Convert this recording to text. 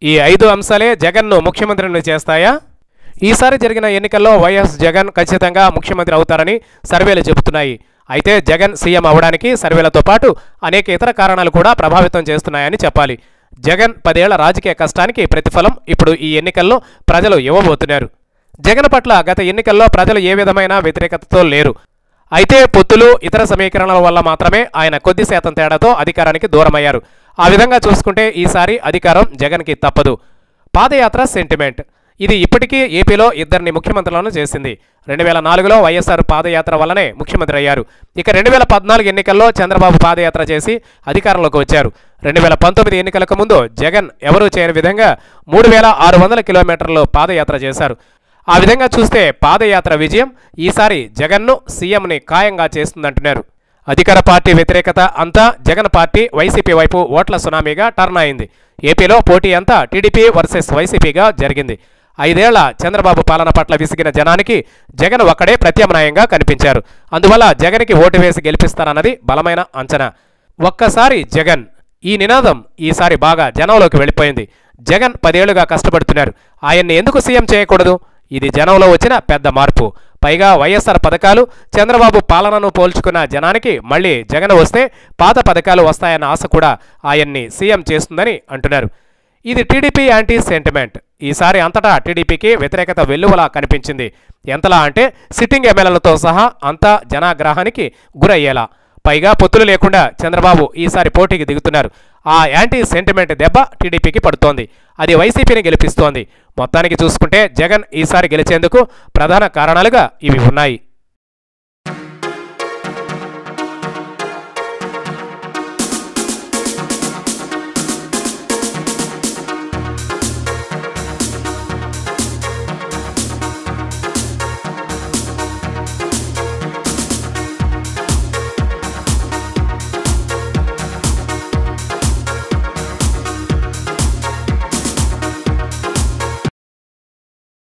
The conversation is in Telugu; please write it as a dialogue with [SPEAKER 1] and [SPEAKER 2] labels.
[SPEAKER 1] ఈ ఐదు అంశాలే జగన్ను ముఖ్యమంత్రిని చేస్తాయా ఈసారి జరిగిన ఎన్నికల్లో వైఎస్ జగన్ ఖచ్చితంగా ముఖ్యమంత్రి అవుతారని సర్వేలు చెబుతున్నాయి అయితే జగన్ సీఎం అవడానికి సర్వేలతో పాటు అనేక ఇతర కారణాలు కూడా ప్రభావితం చేస్తున్నాయని చెప్పాలి జగన్ పదేళ్ల రాజకీయ కష్టానికి ప్రతిఫలం ఇప్పుడు ఈ ఎన్నికల్లో ప్రజలు ఇవ్వబోతున్నారు జగన్ పట్ల గత ఎన్నికల్లో ప్రజలు ఏ విధమైన వ్యతిరేకతతో లేరు అయితే పొత్తులు ఇతర సమీకరణల వల్ల మాత్రమే ఆయన కొద్ది శాతం తేడాతో అధికారానికి దూరమయ్యారు ఆ విధంగా చూసుకుంటే ఈసారి అధికారం జగన్కి తప్పదు పాదయాత్ర సెంటిమెంట్ ఇది ఇప్పటికీ ఏపీలో ఇద్దరిని ముఖ్యమంత్రులను చేసింది రెండు వేల నాలుగులో వైఎస్ఆర్ పాదయాత్ర వల్లనే ముఖ్యమంత్రి అయ్యారు ఇక రెండు వేల పద్నాలుగు ఎన్నికల్లో చంద్రబాబు పాదయాత్ర చేసి అధికారంలోకి వచ్చారు రెండు వేల పంతొమ్మిది ఎన్నికలకు ముందు జగన్ ఎవరూ చేయని విధంగా మూడు వేల ఆరు వందల కిలోమీటర్లు పాదయాత్ర చేశారు ఆ విధంగా చూస్తే పాదయాత్ర విజయం ఈసారి జగన్ను సీఎంని ఖాయంగా చేస్తుందంటున్నారు అధికార పార్టీ వ్యతిరేకత అంతా జగన్ పార్టీ వైసీపీ వైపు ఓట్ల సునామీగా టర్న్ అయింది ఏపీలో పోటీ అంతా టీడీపీ వర్సెస్ వైసీపీగా జరిగింది ఐదేళ్ల చంద్రబాబు పాలన పట్ల విసిగిన జనానికి జగన్ ఒక్కడే ప్రత్యామ్నాయంగా కనిపించారు అందువల్ల జగన్కి ఓటు వేసి గెలిపిస్తారన్నది బలమైన అంచనా ఒక్కసారి జగన్ ఈ నినాదం ఈసారి బాగా జనంలోకి వెళ్ళిపోయింది జగన్ పదేళ్లుగా కష్టపడుతున్నారు ఆయన్ని ఎందుకు సీఎం చేయకూడదు ఇది జనంలో వచ్చిన పెద్ద మార్పు పైగా వైఎస్ఆర్ పథకాలు చంద్రబాబు పాలనను పోల్చుకున్న జనానికి మళ్ళీ జగన్ వస్తే పాత పథకాలు వస్తాయన్న ఆశ కూడా ఆయన్ని సీఎం చేస్తుందని అంటున్నారు ఇది టీడీపీ యాంటీ సెంటిమెంట్ ఈసారి అంతటా టీడీపీకి వ్యతిరేకత వెల్లువలా కనిపించింది ఎంతలా అంటే సిట్టింగ్ ఎమ్మెల్యేలతో సహా అంతా జనాగ్రహానికి గురయ్యేలా పైగా పొత్తులు లేకుండా చంద్రబాబు ఈసారి పోటీకి దిగుతున్నారు ఆ యాంటీ సెంటిమెంట్ దెబ్బ టీడీపీకి పడుతోంది అది వైసీపీని గెలిపిస్తోంది మొత్తానికి చూసుకుంటే జగన్ ఈసారి గెలిచేందుకు ప్రధాన కారణాలుగా ఇవి ఉన్నాయి